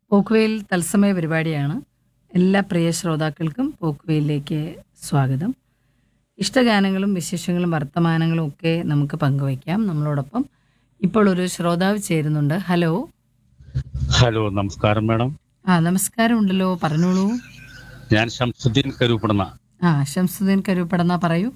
പോക്കുവെയിൽ തത്സമയ പരിപാടിയാണ് എല്ലാ പ്രിയ ശ്രോതാക്കൾക്കും പോക്കുവെയിലേക്ക് സ്വാഗതം ഇഷ്ടഗാനങ്ങളും വിശേഷങ്ങളും വർത്തമാനങ്ങളും ഒക്കെ നമുക്ക് പങ്കുവയ്ക്കാം നമ്മളോടൊപ്പം ഇപ്പോൾ ഒരു ശ്രോതാവ് ചേരുന്നുണ്ട് ഹലോ ഹലോ നമസ്കാരം മാഡം ആ നമസ്കാരം ഉണ്ടല്ലോ പറഞ്ഞോളൂ ഞാൻ ഷംസുദ്ദീൻ കരൂപ്പെടുന്ന ആ ഷംസുദ്ദീൻ കരുപ്പടന്ന പറയൂ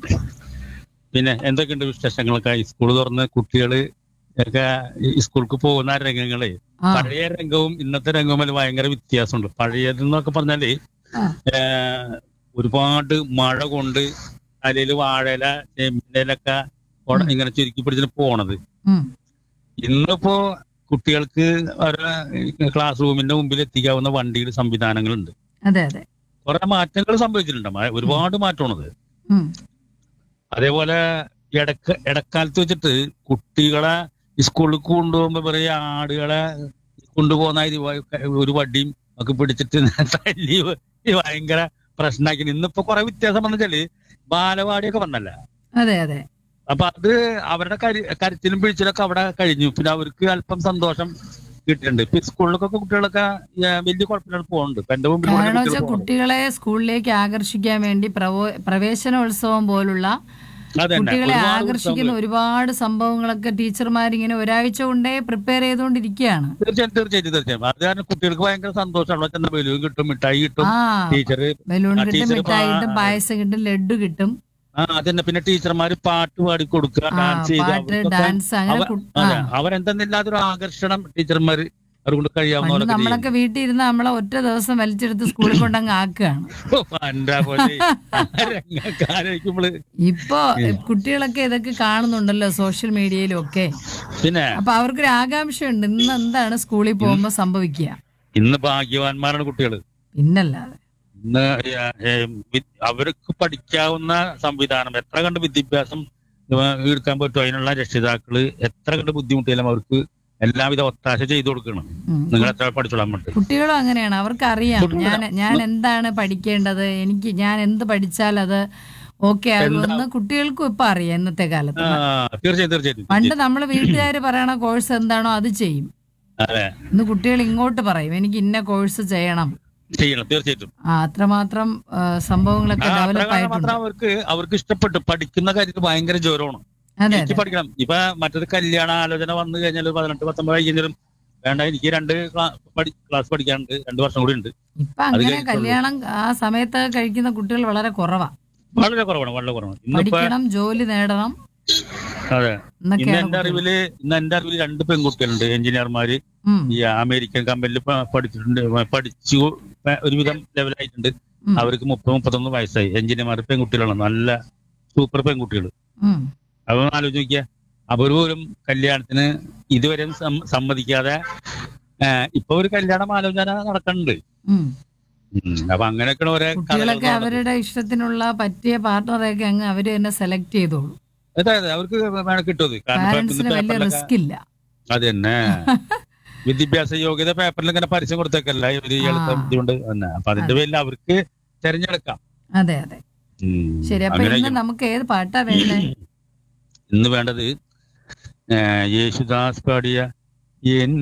പിന്നെ എന്തൊക്കെയുണ്ട് വിശേഷങ്ങളൊക്കെ ഈ സ്കൂൾ തുറന്ന് കുട്ടികള് ഒക്കെ ഈ സ്കൂൾക്ക് പോകുന്ന രംഗങ്ങളെ ആ പഴയ രംഗവും ഇന്നത്തെ രംഗവും തമ്മിൽ ഭയങ്കര വ്യത്യാസമുണ്ട് പഴയതെന്നൊക്കെ പറഞ്ഞാല് ആ. ഏഹ്, ഒരുപാട് മഴ കൊണ്ട് തലയില് വാഴയില ചേമ്പിലൊക്കെ ഉം. ഇങ്ങനെ ചുരുക്കി പിടിച്ചിട്ട് പോണത് ഉം, ഇന്നിപ്പോ കുട്ടികൾക്ക് അവരുടെ ക്ലാസ് റൂമിന്റെ മുമ്പിൽ എത്തിക്കാവുന്ന വണ്ടിയുടെ സംവിധാനങ്ങളുണ്ട് അതെ അതെ കുറെ മാറ്റങ്ങൾ സംഭവിച്ചിട്ടുണ്ട് മ- ഒരുപാട് മാറ്റമാണത് ഉം, അതേപോലെ ഇടക്ക് ഇടക്കാലത്ത് വെച്ചിട്ട് കുട്ടികളെ സ്കൂളിൽ കൊണ്ടുപോകുമ്പോ പറയ ആടുകളെ കൊണ്ടുപോകുന്ന ഇത് വ- ഒരു വടിയും ഒക്കെ പിടിച്ചിട്ട് തല്ലി ഈ ഭയങ്കര പ്രശ്നമാക്കി ഇന്നിപ്പോ കുറെ വ്യത്യാസം വന്നെച്ചാല് ബാലവാടിയൊക്കെ വന്നല്ല അതെ അതെ അപ്പൊ അത് അവരുടെ കരി കരച്ചിലും പിടിച്ചിലൊക്കെ അവിടെ കഴിഞ്ഞു പിന്നെ അവർക്ക് അല്പം സന്തോഷം കിട്ടിയിട്ടുണ്ട് ഇപ്പൊ സ്കൂളിലൊക്കെ കുട്ടികളൊക്കെ ഏ, വലിയ കുഴപ്പമില്ലാതെ പോകുന്നുണ്ട് ഇപ്പൊ എന്റെ മുമ്പിൽ കൂടെ കാരണം കുട്ടികൾ വെച്ചാൽ പോകുന്നുണ്ട്. കുട്ടികളെ സ്കൂളിലേക്ക് ആകർഷിക്കാൻ വേണ്ടി പ്രവോ- പ്രവേശനോത്സവം പോലുള്ള അതന്നെ കുട്ടികളെ ഒരുപാട് ആകർഷിക്കുന്ന ഉത്സവങ്ങൾ. ഒരുപാട് സംഭവങ്ങളൊക്കെ ടീച്ചർമാർ ഇങ്ങനെ ഒരാഴ്ച കൊണ്ടേ പ്രിപ്പയർ ചെയ്തുകൊണ്ടിരിക്കുകയാണ് തീർച്ചയായും തീർച്ചയായും തീർച്ചയായും അത് കാരണം കുട്ടികൾക്ക് ഭയങ്കര സന്തോഷമാണ് ചെന്ന ബലൂൺ കിട്ടും മിഠായി കിട്ടും ആ ടീച്ചർ ബലൂൺ ആ, കിട്ടും ടീച്ചർ മിഠായി പാ- കിട്ടും പായസം കിട്ടും ലഡു കിട്ടും ആ അതന്നെ പിന്നെ ടീച്ചർമാര് പാട്ട് പാടി കൊടുക്കുക ആ ഡാൻസ് ചെയ്ത് പാട്ട് അവർക്കൊക്കെ ഡാൻസ് അങ്ങനെ അവ- കു- ആ അതെ അവരെന്തെന്നില്ലാത്തൊരു ആകർഷണം ടീച്ചർമാര് അതുകൊണ്ട് കഴിയാവുന്ന പണ്ട് പോലൊക്കെ നമ്മളൊക്കെ വീട്ടിൽ ഇരുന്ന് നമ്മളെ ഒറ്റ ദിവസം വലിച്ചെടുത്ത് സ്കൂളിൽ കൊണ്ടങ്ങ് ആക്കുകയാണ് ചെയ്യും. എൻ്റെ പോലെ രംഗൊക്കെ ആലോചിക്കുമ്പള് ഇപ്പൊ കുട്ടികളൊക്കെ ഇതൊക്കെ കാണുന്നുണ്ടല്ലോ സോഷ്യൽ മീഡിയയിലും ഒക്കെ പിന്നെ അപ്പൊ അവർക്കൊരു ആകാംക്ഷയുണ്ട് ഇന്ന് എന്താണ് സ്കൂളിൽ പോകുമ്പോ സംഭവിക്കുക ഇന്ന് ഭാഗ്യവാന്മാരാണ് കുട്ടികള് പിന്നല്ലാതെ ഇന്ന് ഏ, ഏ, വി- അവർക്ക് പഠിക്കാവുന്ന സംവിധാനം എത്ര കണ്ട് വിദ്യാഭ്യാസം ഏ, എടുക്കാൻ പറ്റും അതിനുള്ള രക്ഷിതാക്കള് എത്ര കണ്ട് ബുദ്ധിമുട്ടിയാലും അവർക്ക് എല്ലാവിധ ഒത്താശ ചെയ്തു കൊടുക്കണം ഉം. നിങ്ങൾ എത്ര പഠിച്ചോളാൻ പറ്റും കുട്ടികളും അങ്ങനെയാണ് അവർക്ക് അറിയാം കുട്ടികള് ഞാൻ ഞാൻ എന്താണ് പഠിക്കേണ്ടത് എനിക്ക് ഞാൻ എന്ത് പഠിച്ചാൽ അത് ഓക്കെ ആകുമെന്ന് കുട്ടികൾക്കും ഇപ്പൊ അറിയാം ഇന്നത്തെ കാലത്ത് ആ തീർച്ചയായും തീർച്ചയായും പണ്ട് നമ്മൾ വീട്ടുകാർ പറയണ കോഴ്സ് എന്താണോ അത് ചെയ്യും അതെ ഇന്ന് കുട്ടികൾ ഇങ്ങോട്ട് പറയും എനിക്ക് ഇന്ന കോഴ്സ് ചെയ്യണം ചെയ്യണം തീർച്ചയായിട്ടും ആ അത്രമാത്രം ആ, സംഭവങ്ങളൊക്കെ ആ, അത്ര ഡെവലപ്പ് കാരണം ആയിട്ടുണ്ട് മാത്രം അവർക്ക് അവർക്ക് ഇഷ്ടപ്പെട്ടു പഠിക്കുന്ന കാര്യത്തിൽ ഭയങ്കര ജോരമാണ് അതെ എനിക്ക് അതെ പഠിക്കണം ഇപ്പൊ മറ്റൊരു കല്യാണ ആലോചന വന്നു കഴിഞ്ഞാൽ ഒരു പതിനെട്ട് പത്തൊമ്പത് കഴിഞ്ഞാലും വേണ്ട എനിക്ക് രണ്ട് ക്ലാ- പഠി- ക്ലാസ് പഠിക്കാനുണ്ട് രണ്ട് വർഷം കൂടി ഉണ്ട് ഇപ്പൊ അങ്ങനെ കഴിഞ്ഞിട്ടുള്ളൂ. കല്യാണം ആ സമയത്ത് കഴിക്കുന്ന കുട്ടികൾ വളരെ കുറവാ വളരെ കുറവാണ് വളരെ കുറവാണ് ഇന്നിപ്പോ പഠിക്കണം ജോലി നേടണം അതെ ഇന്ന് എന്നൊക്കെയാണ് എന്റെ കുട്ടികൾ. അറിവില് ഇന്ന് എന്റെ അറിവിൽ രണ്ട് പെൺകുട്ടികളുണ്ട് എഞ്ചിനീയർമാര് ഉം, ഈ അമേരിക്കൻ കമ്പനിയിൽ പഠിച്ചിട്ടുണ്ട് പഠിച്ചു പ- ഒരുവിധം ലെവലായിട്ടുണ്ട് ഉം, അവർക്ക് മുപ്പത് മുപ്പത്തൊന്ന് വയസ്സായി എഞ്ചിനീയർമാർ പെൺകുട്ടികളാണ് നല്ല സൂപ്പർ പെൺകുട്ടികൾ ഉം. അപ്പൊ ഒന്ന് ആലോചിച്ച് നോക്കിയ അവർ പോലും കല്യാണത്തിന് ഇതുവരെ സം- സമ്മതിക്കാതെ ആ, ഇപ്പൊ ഒരു കല്യാണം ആലോചന നടക്കുന്നുണ്ട് ഉം. ഉം. അപ്പൊ അങ്ങനെയൊക്കെയാണ് ഓരോ കുട്ടികളൊക്കെ കഥകൾ അവരുടെ ഇഷ്ടത്തിനുള്ള പറ്റിയ പാർട്ണറെയൊക്കെ അങ്ങ് അവര് തന്നെ സെലക്ട് ചെയ്തോളൂ അതായത് അവർക്ക് വേണം കിട്ടുമത് കാരണം പാരന്റ്സിന് ഇന്ന് വലിയ പേപ്പറിലൊക്കെ റിസ്ക് ഇല്ല അത് തന്നെ വിദ്യാഭ്യാസ യോഗ്യത പേപ്പറിൽ ഇങ്ങനെ പരസ്യം കൊടുത്തേക്കല്ല ഒരു ഇയാളത്തെ ആ. ഇതുകൊണ്ട് തന്നെ അപ്പൊ അതിന്റെ പേരിൽ അവർക്ക് തെരഞ്ഞെടുക്കാം അതെ അതെ ഉം. ശരി അപ്പൊ അങ്ങനെ ഇന്ന് നമുക്ക് ഏത് പാട്ടാ വേണ്ടേ ഇന്ന് വേണ്ടത് ആ, യേശുദാസ് പാടിയ എൻ